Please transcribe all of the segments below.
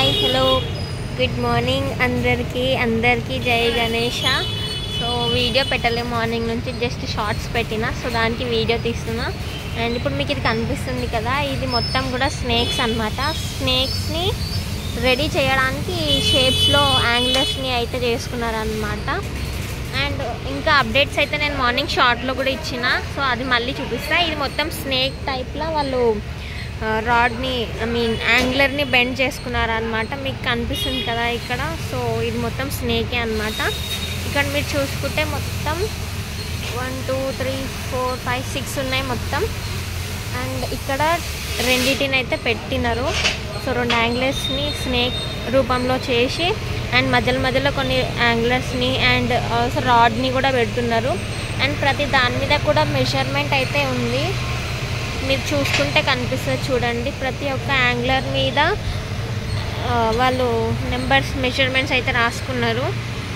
hi hello good morning అందరికీ అందరికీ జై గణేష సో వీడియో పెట్టలే మార్నింగ్ నుంచి జస్ట్ షార్ట్స్ పెట్టిన సో దానికి వీడియో తీస్తున్నా అండ్ ఇప్పుడు మీకు ఇది కనిపిస్తుంది కదా ఇది మొత్తం కూడా స్నేక్స్ అనమాట స్నేక్స్ని రెడీ చేయడానికి ఈ షేప్స్లో యాంగిలర్స్ని అయితే చేసుకున్నారనమాట అండ్ ఇంకా అప్డేట్స్ అయితే నేను మార్నింగ్ షార్ట్లో కూడా ఇచ్చిన సో అది మళ్ళీ చూపిస్తా ఇది మొత్తం స్నేక్ టైప్లో వాళ్ళు రాడ్ని ఐ మీన్ యాంగ్లర్ని బెండ్ చేసుకున్నారనమాట మీకు కనిపిస్తుంది కదా ఇక్కడ సో ఇది మొత్తం స్నేకే అనమాట ఇక్కడ మీరు చూసుకుంటే మొత్తం one two three four five six ఉన్నాయి మొత్తం అండ్ ఇక్కడ రెండిటిని అయితే పెట్టినారు సో రెండు యాంగ్లర్స్ని స్నేక్ రూపంలో చేసి అండ్ మధ్యలో మధ్యలో కొన్ని యాంగ్లర్స్ని అండ్ ఆల్సో రాడ్ని కూడా పెడుతున్నారు అండ్ ప్రతి దాని మీద కూడా మెజర్మెంట్ అయితే ఉంది మీరు చూసుకుంటే కనిపిస్తుంది చూడండి ప్రతి ఒక్క యాంగ్లర్ మీద ఆ, వాళ్ళు నెంబర్స్ మెజర్మెంట్స్ అయితే రాసుకున్నారు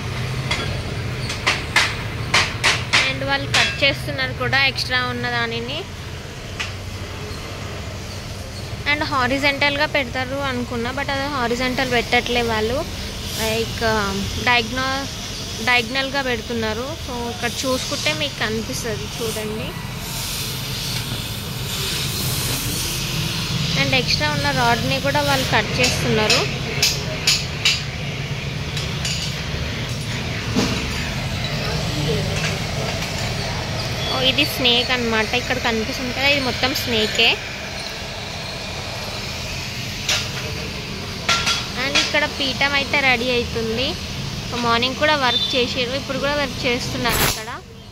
అండ్ వాళ్ళు కట్ చేస్తున్నారు కూడా ఎక్స్ట్రా ఉన్న దానిని అండ్ హారిజెంటల్గా పెడతారు అనుకున్నా బట్ అది హారిజెంటల్ పెట్టట్లే వాళ్ళు లైక్ డయాగ్నా డయాగ్నల్గా పెడుతున్నారు సో ఇక్కడ చూసుకుంటే మీకు కనిపిస్తుంది చూడండి అండ్ ఎక్స్ట్రా ఉన్న రాడ్ని కూడా వాళ్ళు కట్ చేస్తున్నారు ఓ, ఇది స్నేక్ అన్నమాట ఇక్కడ కనిపిస్తుంది కదా ఇది మొత్తం స్నేకే అండ్ ఇక్కడ పీఠం అయితే రెడీ అవుతుంది మార్నింగ్ కూడా వర్క్ చేసారు ఇప్పుడు కూడా వర్క్ చేస్తున్నారు అక్కడ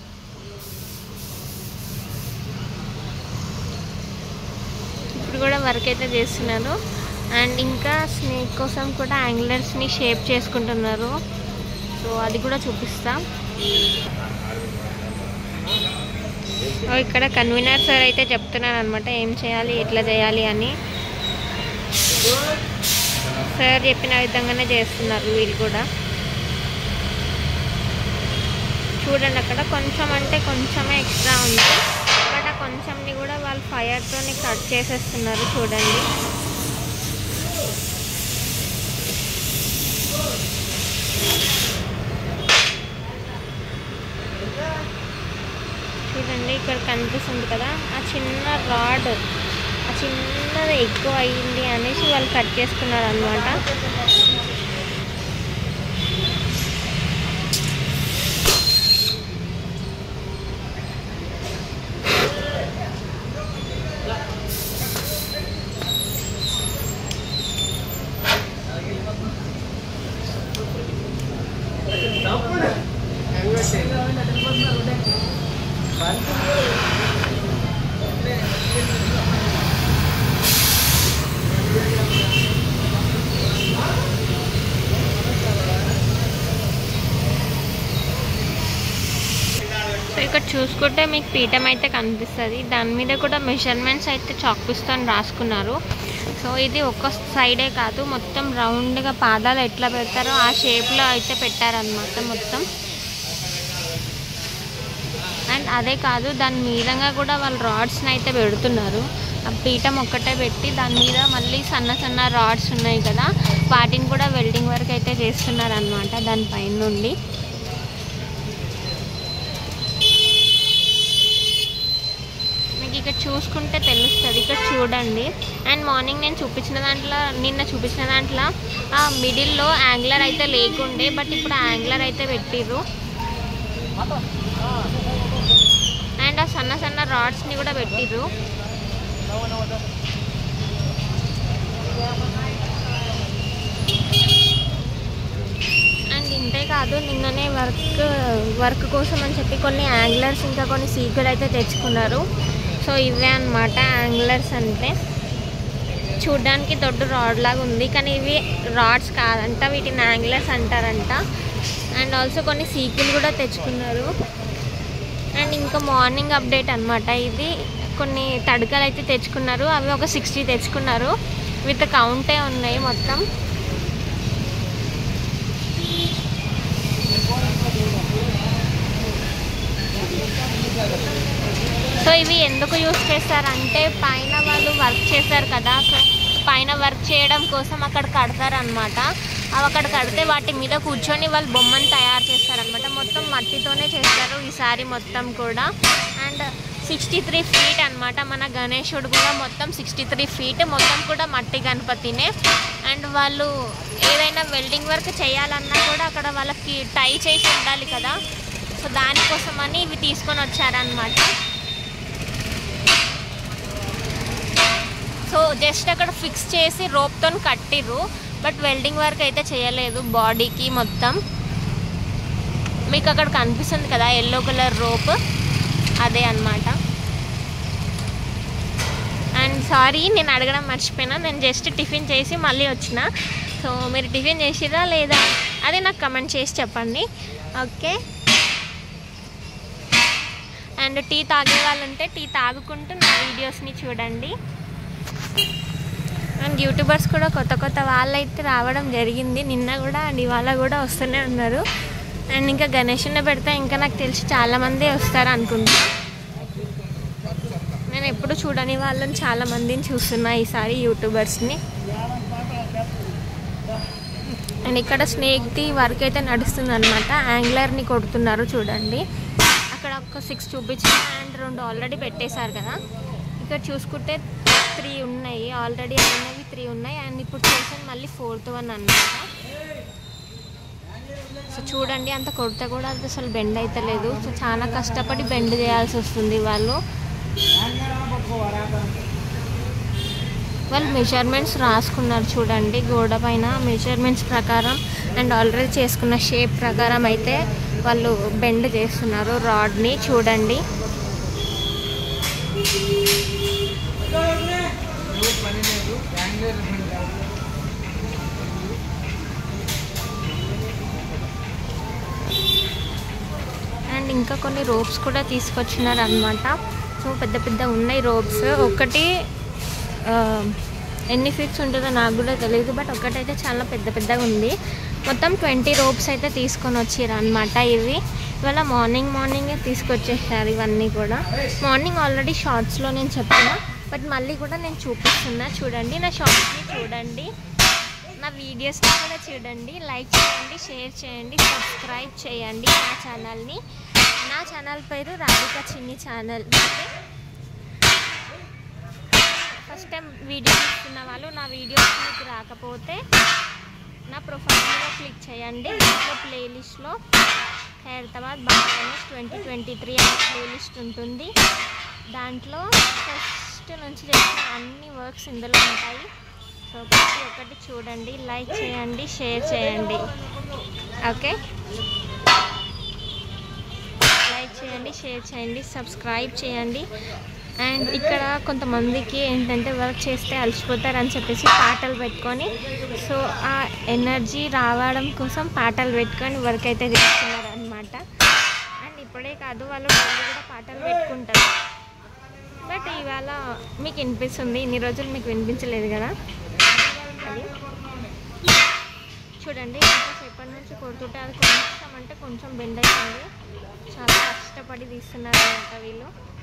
ఇప్పుడు కూడా వర్క్ అయితే చేస్తున్నారు అండ్ ఇంకా స్నేక్ కోసం కూడా యాంగ్లర్స్ని షేప్ చేసుకుంటున్నారు సో అది కూడా చూపిస్తా ఓ, ఇక్కడ కన్వీనర్ సార్ అయితే చెప్తున్నారు అనమాట ఏం చేయాలి ఎట్లా చేయాలి అని సార్ చెప్పిన విధంగానే చేస్తున్నారు వీళ్ళు కూడా చూడండి అక్కడ కొంచెం అంటే కొంచెమే ఎక్స్ట్రా ఉంది బట్ ఆ కొంచెంని కూడా వాళ్ళు ఫైర్తోని కట్ చేసేస్తున్నారు చూడండి చూడండి ఇక్కడ కనిపిస్తుంది కదా ఆ చిన్న రాడ్ ఆ చిన్నది ఎక్కువ అయ్యింది అనేసి వాళ్ళు కట్ చేసుకున్నారు అనమాట సో ఇక్కడ చూసుకుంటే మీకు పీఠం అయితే కనిపిస్తుంది దాని మీద కూడా మెజర్మెంట్స్ అయితే చాక్పీస్తో రాసుకున్నారు సో ఇది ఒక్క సైడే కాదు మొత్తం రౌండ్గా పాదాలు ఎట్లా పెడతారో ఆ షేప్లో అయితే పెట్టారనమాట మొత్తం అండ్ అదే కాదు దాని మీదంగా కూడా వాళ్ళు రాడ్స్ని అయితే పెడుతున్నారు ఆ పీఠం ఒక్కటే పెట్టి దాని మీద మళ్ళీ సన్న సన్న రాడ్స్ ఉన్నాయి కదా వాటిని కూడా వెల్డింగ్ వర్క్ అయితే చేస్తున్నారు అనమాట దానిపైన నుండి మీకు ఇక్కడ చూసుకుంటే తెలుస్తుంది ఇక్కడ చూడండి అండ్ మార్నింగ్ నేను చూపించిన దాంట్లో నిన్న చూపించిన దాంట్లో ఆ మిడిల్లో యాంగ్లర్ అయితే లేకుండే బట్ ఇప్పుడు యాంగ్లర్ అయితే పెట్టిర్రు అండ్ ఆ సన్న సన్న రాడ్స్ని కూడా పెట్టిర్రు అండ్ ఇంతే కాదు నిన్ననే వర్క్ వర్క్ కోసం అని చెప్పి కొన్ని యాంగ్లర్స్ ఇంకా కొన్ని సీకులు అయితే తెచ్చుకున్నారు సో ఇవే అన్నమాట యాంగ్లర్స్ అంటే చూడ్డానికి దొడ్డు రాడ్ లాగా ఉంది కానీ ఇవి రాడ్స్ కాదంట వీటిని యాంగ్లర్స్ అంటారంట అండ్ ఆల్సో కొన్ని సీకులు కూడా తెచ్చుకున్నారు అండ్ ఇంకా మార్నింగ్ అప్డేట్ అనమాట ఇది కొన్ని తడకలు అయితే తెచ్చుకున్నారు అవి ఒక సిక్స్టీ తెచ్చుకున్నారు విత్ కౌంటే ఉన్నాయి మొత్తం సో ఇవి ఎందుకు యూస్ చేస్తారంటే పైన వాళ్ళు వర్క్ చేస్తారు కదా సో పైన వర్క్ చేయడం కోసం అక్కడ కడతారనమాట అవి అక్కడ కడితే వాటి మీద కూర్చొని వాళ్ళు బొమ్మను తయారు చేస్తారనమాట మొత్తం మట్టితోనే చేస్తారు ఈసారి మొత్తం కూడా అండ్ సిక్స్టీ త్రీ ఫీట్ అనమాట మన గణేశుడు కూడా మొత్తం సిక్స్టీ త్రీ ఫీట్ మొత్తం కూడా మట్టి గణపతినే అండ్ వాళ్ళు ఏదైనా వెల్డింగ్ వర్క్ చేయాలన్నా కూడా అక్కడ వాళ్ళకి టై చేసి ఉండాలి కదా సో దానికోసమని ఇవి తీసుకొని వచ్చారనమాట సో జస్ట్ అక్కడ ఫిక్స్ చేసి రోప్తో కట్టిర్రు బట్ వెల్డింగ్ వర్క్ అయితే చేయలేదు బాడీకి మొత్తం మీకు అక్కడ కనిపిస్తుంది కదా ఎల్లో కలర్ రోప్ అదే అన్నమాట అండ్ సారీ నేను అడగడం మర్చిపోయినా నేను జస్ట్ టిఫిన్ చేసి మళ్ళీ వచ్చిన సో మీరు టిఫిన్ చేసిరా లేదా అది నాకు కమెంట్ చేసి చెప్పండి ఓకే అండ్ టీ తాగే వాళ్ళంటే టీ తాగుకుంటూ నా వీడియోస్ని చూడండి అండ్ యూట్యూబర్స్ కూడా కొత్త కొత్త వాళ్ళైతే రావడం జరిగింది నిన్న కూడా అండ్ ఇవాళ కూడా వస్తూనే ఉన్నారు అండ్ ఇంకా గణేషుని పెడితే ఇంకా నాకు తెలిసి చాలామంది వస్తారు అనుకుంటా నేను ఎప్పుడు చూడని వాళ్ళని చాలా మందిని చూస్తున్నా ఈసారి యూట్యూబర్స్ని అండ్ ఇక్కడ స్నేక్ది వర్క్ అయితే నడుస్తుంది అనమాట యాంగ్లర్ని కొడుతున్నారు చూడండి అక్కడ ఒక సిక్స్ చూపించిన అండ్ రెండు ఆల్రెడీ పెట్టేశారు కదా ఇక్కడ చూసుకుంటే త్రీ ఉన్నాయి ఆల్రెడీ అయినవి త్రీ ఉన్నాయి అండ్ ఇప్పుడు చేసిన మళ్ళీ ఫోర్త్ వన్ అన్నమాట సో చూడండి అంత కొడితే కూడా అది అసలు బెండ్ అయితే లేదు సో చాలా కష్టపడి బెండ్ చేయాల్సి వస్తుంది వాళ్ళు వాళ్ళు మెజర్మెంట్స్ రాసుకున్నారు చూడండి గోడ పైన మెజర్మెంట్స్ ప్రకారం అండ్ ఆల్రెడీ చేసుకున్న షేప్ ప్రకారం అయితే వాళ్ళు బెండ్ చేస్తున్నారు రాడ్ని చూడండి అండ్ ఇంకా కొన్ని రోప్స్ కూడా తీసుకొచ్చినారు అనమాట సో పెద్ద పెద్ద ఉన్నాయి రోప్స్ ఒకటి ఆ, ఎన్ని ఫీట్స్ ఉంటుందో నాకు కూడా తెలియదు బట్ ఒకటైతే చాలా పెద్ద పెద్దగా ఉంది మొత్తం ట్వంటీ రోప్స్ అయితే తీసుకొని వచ్చారు అనమాట ఇవి ఇవాళ మార్నింగ్ మార్నింగే తీసుకొచ్చేసారు ఇవన్నీ కూడా మార్నింగ్ ఆల్రెడీ షార్ట్స్లో నేను చెప్పిన బట్ మళ్ళీ కూడా నేను చూపిస్తున్నా చూడండి నా షార్ట్స్ని చూడండి నా వీడియోస్ని కూడా చూడండి లైక్ చేయండి షేర్ చేయండి సబ్స్క్రైబ్ చేయండి నా ఛానల్ని నా ఛానల్ పేరు Radhika Chinni channel okay first time video చూస్తున్న వాళ్ళు నా వీడియోస్ మీకు రాకపోతే నా ప్రొఫైల్ మీద క్లిక్ చేయండి దాంట్లో ప్లేలిస్ట్లో హైదరాబాద్ బాగానేస్ ట్వంటీ ట్వంటీ త్రీ అనే ప్లేలిస్ట్ ఉంటుంది దాంట్లో ఫస్ట్ నుంచి చేసిన అన్ని వర్క్స్ ఇందులో ఉంటాయి సో ప్రతి ఒక్కటి చూడండి లైక్ చేయండి షేర్ చేయండి ఓకే లైక్ చేయండి షేర్ చేయండి సబ్స్క్రైబ్ చేయండి అండ్ ఇక్కడ కొంతమందికి ఏంటంటే వర్క్ చేస్తే అలసిపోతారు అని చెప్పేసి పాటలు పెట్టుకొని సో ఆ ఎనర్జీ రావడం కోసం పాటలు పెట్టుకొని వర్క్ అయితే చేస్తున్నారు అనమాట అండ్ ఇప్పుడే కాదు వాళ్ళు డైలీ కూడా పాటలు పెట్టుకుంటారు బట్ ఇవాళ మీకు వినిపిస్తుంది ఇన్ని రోజులు మీకు వినిపించలేదు కదా అది చూడండి ఎంతసేపటి నుంచి కొడుతుంటే అది కొంచెం అంటే కొంచెం బెండ్ అవుతుంది చాలా కష్టపడి తీస్తున్నారు అనమాట వీళ్ళు